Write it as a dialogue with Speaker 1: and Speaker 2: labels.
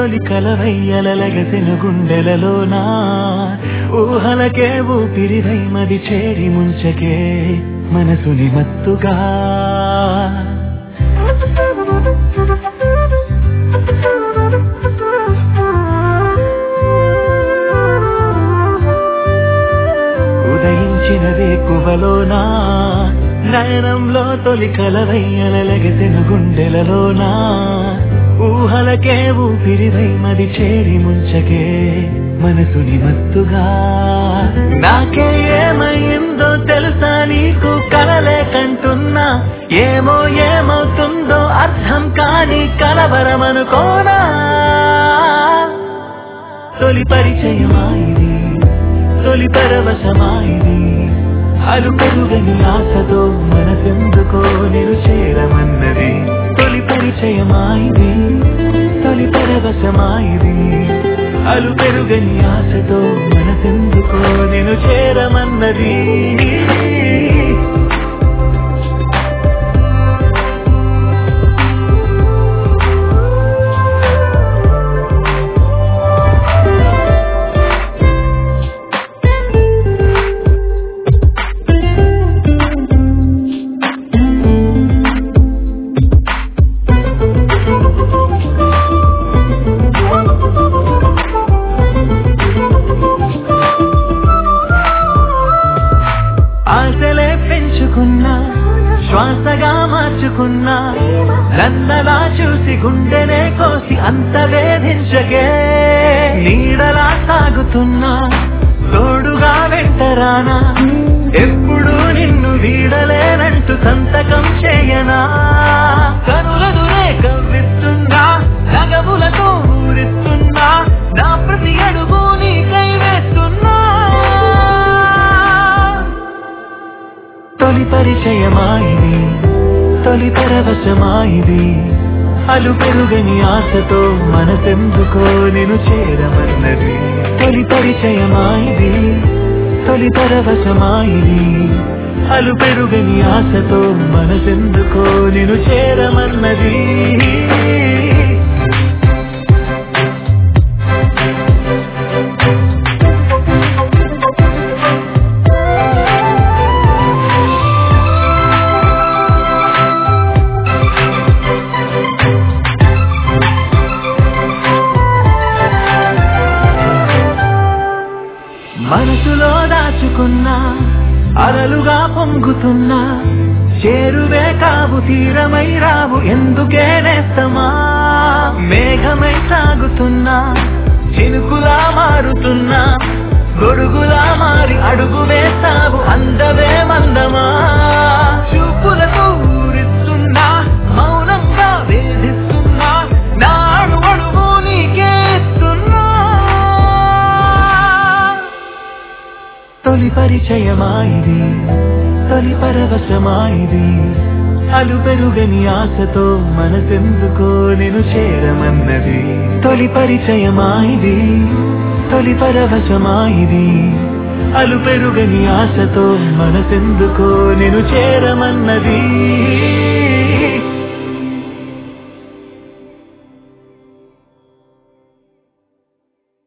Speaker 1: తొలి కలవయ్యలగసెను గుండెలలోనా ఊహలకే ఊపిరివై మది చేరి ముంచకే మనసుని మత్తుగా ఉదయించిన వేకువలోనా నయనంలో తొలి కలవయ్యలగసెను గుండెలలోనా ఊహలకే ఊపిరివై మది చేరి ముంచకే మనసుని మత్తుగా నాకే ఏమైందో తెలుసా నీకు కలలే కంటున్నా ఏమో ఏమవుతుందో అర్థం కాని కలవరమనుకోనా తొలి పరిచయమాయిది తొలి పరవశమాయిది అలు పెరుగని ఆశతో మనసెందుకో నిరు చేరమన్నది తొలి పరిచయమాయిది తొలి పరవశమాయిది అలు పెరుగని ఆశతో మనసెందుకో నేను చేరమన్నది ఆశలే పెంచుకున్నా శ్వాసగా మార్చుకున్నా నన్నలా చూసి గుండెనే కోసి అంత వేధించగే నీడలా సాగుతున్నా తోడుగా వెంటరానా ఎప్పుడు నిన్ను వీడలేనంటూ సంతకం చేయనా కనులదురే కవ్విస్తున్నా నగములతో ఊరిస్తున్నా నా ప్రతి అడుగు నీకై వేస్తున్నా తొలి పరిచయమాయిది తొలి పరవశమాయిది అలు పెరుగని ఆశతో మనసెందుకో నేను చేరమన్నది తొలి పరిచయమాయిది తొలి పరవశమాయిది అలు పెరుగని ఆశతో మనసెందుకో నేను చేరమన్నది మనసులో దాచుకున్నా అలలుగా పొంగుతున్నా చేరువే కావు తీరమై రావు ఎందుకే నేస్తమా మేఘమై సాగుతున్నా చినుకులా మారుతున్నా గొడుగులా మారి అడుగు వేస్తావు అందవే మందమా చూపులతో ఊరిస్తున్నా మౌనంగా వేధిస్తున్నా నాడు అడుగు నీకే ఇస్తున్నా తొలి పరిచయమాయిది తొలి పరవశమాయిది అలు పెరుగని ఆశతో మనసెందుకో నేను చేరమన్నది తొలి పరిచయమాయిది తొలి పరవశమాయిది అలు పెరుగని ఆశతో మనసెందుకో నేను చేరమన్నది